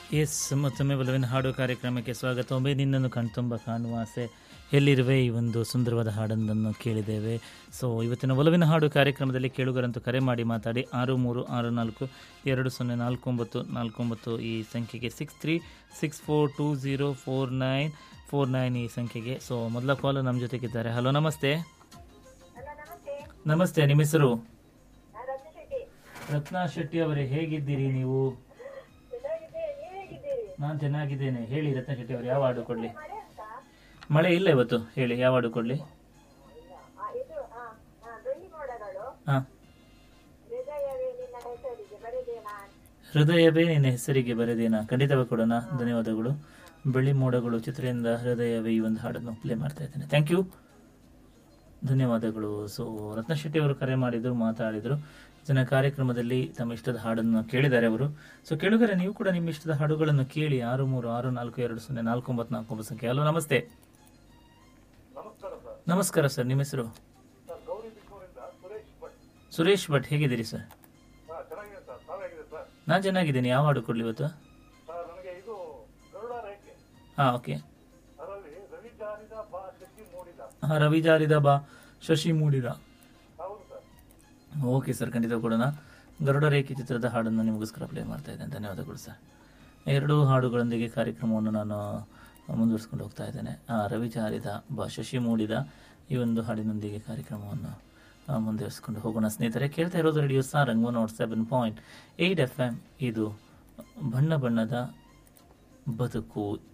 S ಮತ್ತೊಮ್ಮೆ ಬಲವಿನ ಹಾಡು ಕಾರ್ಯಕ್ರಮಕ್ಕೆ ಸ್ವಾಗತ ಒಮ್ಮೆ ನಿನ್ನನ್ನು ಕಣ್ತುಂಬ ಕಾಣುವ ಆಸೆ ಎಲ್ಲಿರುವೆ ಈ ಒಂದು ಸುಂದರವಾದ ಹಾಡೊಂದನ್ನು ಕೇಳಿದ್ದೇವೆ ಸೊ ಇವತ್ತಿನ ಒಲವಿನ ಹಾಡು ಕಾರ್ಯಕ್ರಮದಲ್ಲಿ ಕೇಳುಗರಂತೂ ಕರೆ ಮಾಡಿ ಮಾತಾಡಿ ಆರು ಮೂರು ಆರು ನಾಲ್ಕು ಎರಡು ಸೊನ್ನೆ ನಾಲ್ಕು ಒಂಬತ್ತು ನಾಲ್ಕು ಒಂಬತ್ತು ಈ ಸಂಖ್ಯೆಗೆ six three six four two zero four nine four nine ಈ ಸಂಖ್ಯೆಗೆ ಸೊ ಮೊದಲ ಕಾಲು ನಮ್ಮ ಜೊತೆಗಿದ್ದಾರೆ ಹಲೋ ನಮಸ್ತೆ ನಮಸ್ತೆ ನಿಮ್ಮ ಹೆಸರು ರತ್ನಾ ಶೆಟ್ಟಿ ಅವರೇ ಹೇಗಿದ್ದೀರಿ ನೀವು ನಾನು ಚೆನ್ನಾಗಿದ್ದೇನೆ ಹೇಳಿ ರತ್ನ ಶೆಟ್ಟಿ ಅವರು ಯಾವ ಹಾಡು ಕೊಡ್ಲಿ ಮಳೆ ಇಲ್ಲ ಇವತ್ತು ಹೇಳಿ ಯಾವ ಹಾಡು ಕೊಡ್ಲಿ ಹಾ ಹೃದಯವೇ ನಿನ್ನ ಹೆಸರಿಗೆ ಬರೆದೇನಾ ಖಂಡಿತವೇ ಕೊಡೋಣ ಧನ್ಯವಾದಗಳು ಬೆಳ್ಳಿ ಮೋಡಗಳು ಚಿತ್ರದಿಂದ ಹೃದಯವೇ ಈ ಒಂದು ಹಾಡನ್ನು ಪ್ಲೇ ಮಾಡ್ತಾ ಇದ್ದೇನೆ ಥ್ಯಾಂಕ್ ಯು ಧನ್ಯವಾದಗಳು ಸೊ ರತ್ನ ಶೆಟ್ಟಿ ಅವರು ಕರೆ ಮಾಡಿದ್ರು ಮಾತಾಡಿದ್ರು ಜನ ಕಾರ್ಯಕ್ರಮದಲ್ಲಿ ತಮ್ಮ ಇಷ್ಟದ ಹಾಡನ್ನು ಕೇಳಿದ್ದಾರೆ ಅವರು ಸೊ ಕೇಳುಗರೆ ನೀವು ಕೂಡ ನಿಮ್ಮ ಇಷ್ಟದ ಹಾಡುಗಳನ್ನು ಕೇಳಿ ಆರು ಮೂರು ಆರು ನಾಲ್ಕು ಎರಡು ಸೊನ್ನೆ ನಾಲ್ಕು ಒಂಬತ್ತು ನಾಲ್ಕು ಒಂಬತ್ತು ಸಂಖ್ಯೆ ಹಲೋ ನಮಸ್ತೆ ನಮಸ್ಕಾರ ಸರ್ ನಿಮ್ಮ ಹೆಸರು ಸುರೇಶ್ ಭಟ್ ಹೇಗಿದ್ದೀರಿ ಸರ್ ನಾನು ಚೆನ್ನಾಗಿದ್ದೀನಿ ಯಾವ ಹಾಡು ಕೊಡ್ಲಿ ಇವತ್ತು ನನಗೆ ಇದು ಗರುಡ ರೇಖೆ ಹಾ ಓಕೆ ಅದರಲ್ಲಿ ರವಿ ಜಾರಿದ ಬಾ ಶಕ್ತಿ ಮೂಡಿದ ಹಾ ರವಿ ಜಾರಿದ ಬಾ ಶಶಿ ಮೂಡಿದ ಹೌದು ಸರ್ ಓಕೆ ಸರ್ ಖಂಡಿತ ಕೊಡೋಣ ಗರುಡ ರೇಖೆ ಚಿತ್ರದ ಹಾಡನ್ನು ನಿಮಗೋಸ್ಕರ ಪ್ಲೇ ಮಾಡ್ತಾ ಇದ್ದೇನೆ ಧನ್ಯವಾದಗಳು ಸರ್ ಎರಡು ಹಾಡುಗಳೊಂದಿಗೆ ಕಾರ್ಯಕ್ರಮವನ್ನು ನಾನು ಮುಂದುವರಿಸ್ಕೊಂಡು ಹೋಗ್ತಾ ಇದ್ದೇನೆ ಆ, ರವಿ ಜಾರಿದ ಬ ಶಶಿ ಮೂಡಿದ ಈ ಒಂದು ಹಾಡಿನೊಂದಿಗೆ ಕಾರ್ಯಕ್ರಮವನ್ನು ಆ, ಮುಂದುವರಿಸ್ಕೊಂಡು ಹೋಗೋಣ ಸ್ನೇಹಿತರೆ ಕೇಳ್ತಾ ಇರೋದು radio Sarang one naught seven point eight F M ಇದು ಬಣ್ಣ ಬಣ್ಣದ ಬದುಕು